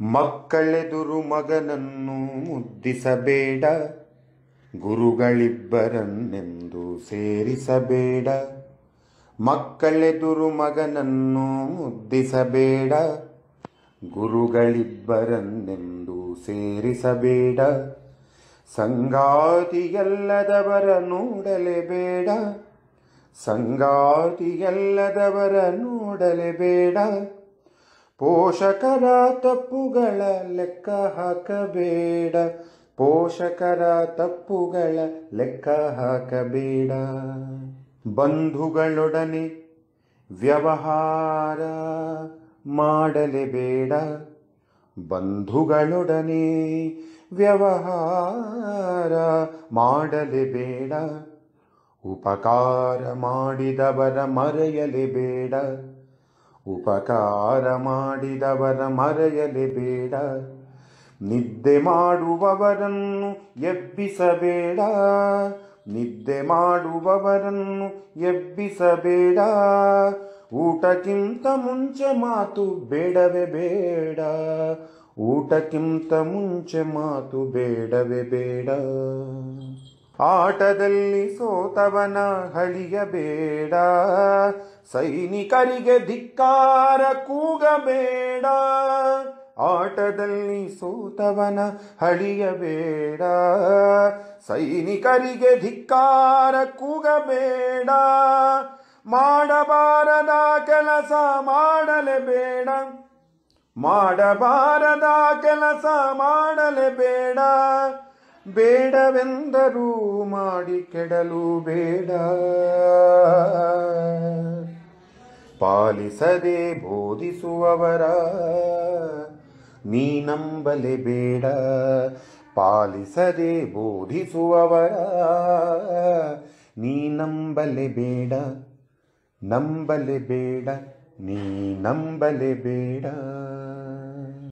ಮಕ್ಕಳೆದುರು ಮಗನನ್ನು ಮುದ್ದಿಸಬೇಡ ಗುರುಗಳಿಬ್ಬರನ್ನೆಂದು ಸೇರಿಸಬೇಡ ಮಕ್ಕಳೆದುರು ಮಗನನ್ನು ಮುದ್ದಿಸಬೇಡ ಗುರುಗಳಿಬ್ಬರನ್ನೆಂದು ಸೇರಿಸಬೇಡ ಸಂಗಾತಿಯಲ್ಲದವರ ನೋಡಲೇಬೇಡ ಸಂಗಾತಿಯಲ್ಲದವರ ನೋಡಲೇಬೇಡ ಪೋಷಕರ ತಪ್ಪುಗಳ ಲೆಕ್ಕ ಹಾಕಬೇಡ ಪೋಷಕರ ತಪ್ಪುಗಳ ಲೆಕ್ಕ ಹಾಕಬೇಡ ಬಂಧುಗಳೊಡನೆ ವ್ಯವಹಾರ ಮಾಡಲೇಬೇಡ ಬಂಧುಗಳೊಡನೆ ವ್ಯವಹಾರ ಮಾಡಲೇಬೇಡ ಉಪಕಾರ ಮಾಡಿದವರ ಮರೆಯಲೇಬೇಡ ಉಪಕಾರ ಮಾಡಿದವರ ಮರೆಯಲೇಬೇಡ ನಿದ್ದೆ ಮಾಡುವವರನ್ನು ಎಬ್ಬಿಸಬೇಡ ನಿದ್ದೆ ಮಾಡುವವರನ್ನು ಎಬ್ಬಿಸಬೇಡ ಊಟಕ್ಕಿಂತ ಮುಂಚೆ ಮಾತು ಬೇಡವೇ ಬೇಡ ಊಟಕ್ಕಿಂತ ಮುಂಚೆ ಮಾತು ಬೇಡವೇ ಬೇಡ ಆಟದಲ್ಲಿ ಸೋತವನ ಹಳಿಯಬೇಡ ಸೈನಿಕರಿಗೆ ಧಿಕ್ಕಾರ ಕೂಗಬೇಡ ಆಟದಲ್ಲಿ ಸೋತವನ ಹಳಿಯಬೇಡ ಸೈನಿಕರಿಗೆ ಧಿಕ್ಕಾರ ಕೂಗಬೇಡ ಮಾಡಬಾರದ ಕೆಲಸ ಮಾಡಲೇಬೇಡ ಮಾಡಬಾರದ ಕೆಲಸ ಮಾಡಲೇಬೇಡ ಬೇಡವೆಂದರೂ ಮಾಡಿ ಕೆಡಲು ಬೇಡ ಪಾಲಿಸದೆ ಬೋಧಿಸುವವರ ನೀ ನಂಬಲೇಬೇಡ ಪಾಲಿಸದೆ ಬೋಧಿಸುವವರ ನೀ ನಂಬಲೇಬೇಡ ನಂಬಲೇಬೇಡ ನೀ ನಂಬಲೇಬೇಡ